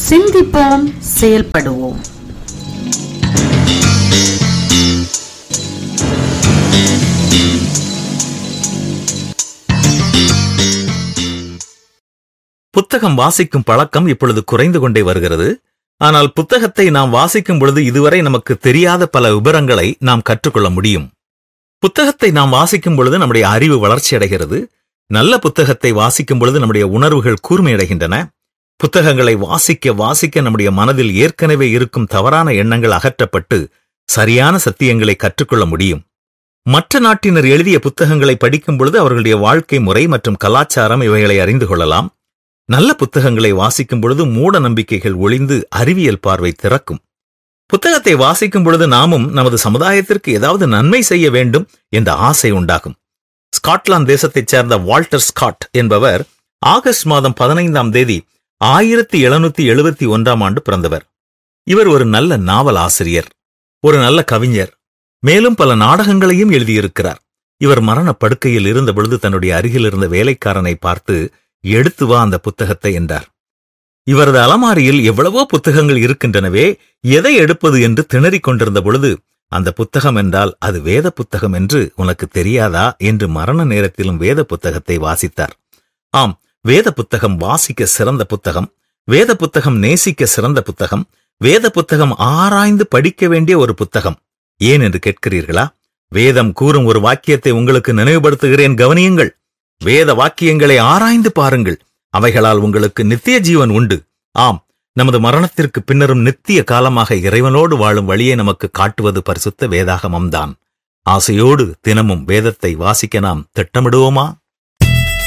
சிந்திப்போம் செயல்படுவோம் புத்தகம் வாசிக்கும் பழக்கம் இப்பொழுது குறைந்து கொண்டே வருகிறது ஆனால் புத்தகத்தை நாம் வாசிக்கும் பொழுது இதுவரை நமக்கு தெரியாத பல விவரங்களை நாம் கற்றுக்கொள்ள முடியும் புத்தகத்தை நாம் வாசிக்கும் பொழுது நம்முடைய அறிவு வளர்ச்சியடைகிறது நல்ல புத்தகத்தை வாசிக்கும் பொழுது நம்முடைய உணர்வுகள் கூர்மையடைகின்றன புத்தகங்களை வாசிக்க வாசிக்க நம்முடைய மனதில் ஏற்கனவே இருக்கும் தவறான எண்ணங்கள் அகற்றப்பட்டு சரியான சத்தியங்களை கற்றுக்கொள்ள முடியும் மற்ற நாட்டினர் எழுதிய புத்தகங்களை படிக்கும் பொழுது அவர்களுடைய வாழ்க்கை முறை மற்றும் கலாச்சாரம் இவைகளை அறிந்து கொள்ளலாம் நல்ல புத்தகங்களை வாசிக்கும் பொழுது மூட நம்பிக்கைகள் ஒளிந்து அறிவியல் பார்வை திறக்கும் புத்தகத்தை வாசிக்கும் பொழுது நாமும் நமது சமுதாயத்திற்கு ஏதாவது நன்மை செய்ய வேண்டும் என்ற ஆசை உண்டாகும் ஸ்காட்லாந்து தேசத்தைச் சேர்ந்த வால்டர் ஸ்காட் என்பவர் ஆகஸ்ட் மாதம் பதினைந்தாம் தேதி ஆயிரத்தி எழுநூத்தி எழுபத்தி ஒன்றாம் ஆண்டு பிறந்தவர் இவர் ஒரு நல்ல நாவல் ஆசிரியர் ஒரு நல்ல கவிஞர் மேலும் பல நாடகங்களையும் எழுதியிருக்கிறார் இவர் மரணப் படுக்கையில் இருந்த பொழுது தன்னுடைய அருகில் இருந்த வேலைக்காரனை பார்த்து எடுத்து வா அந்த புத்தகத்தை என்றார் இவரது அலமாரியில் எவ்வளவோ புத்தகங்கள் இருக்கின்றனவே எதை எடுப்பது என்று திணறிக் கொண்டிருந்த பொழுது அந்த புத்தகம் என்றால் அது வேத புத்தகம் என்று உனக்கு தெரியாதா என்று மரண நேரத்திலும் வேத புத்தகத்தை வாசித்தார் ஆம் வேத புத்தகம் வாசிக்க சிறந்த புத்தகம் வேத புத்தகம் நேசிக்க சிறந்த புத்தகம் வேத புத்தகம் ஆராய்ந்து படிக்க வேண்டிய ஒரு புத்தகம் ஏன் என்று கேட்கிறீர்களா வேதம் கூறும் ஒரு வாக்கியத்தை உங்களுக்கு நினைவுபடுத்துகிறேன் கவனியுங்கள் வேத வாக்கியங்களை ஆராய்ந்து பாருங்கள் அவைகளால் உங்களுக்கு நித்திய ஜீவன் உண்டு ஆம் நமது மரணத்திற்கு பின்னரும் நித்திய காலமாக இறைவனோடு வாழும் வழியை நமக்கு காட்டுவது பரிசுத்த வேதாகமம்தான் ஆசையோடு தினமும் வேதத்தை வாசிக்க நாம் திட்டமிடுவோமா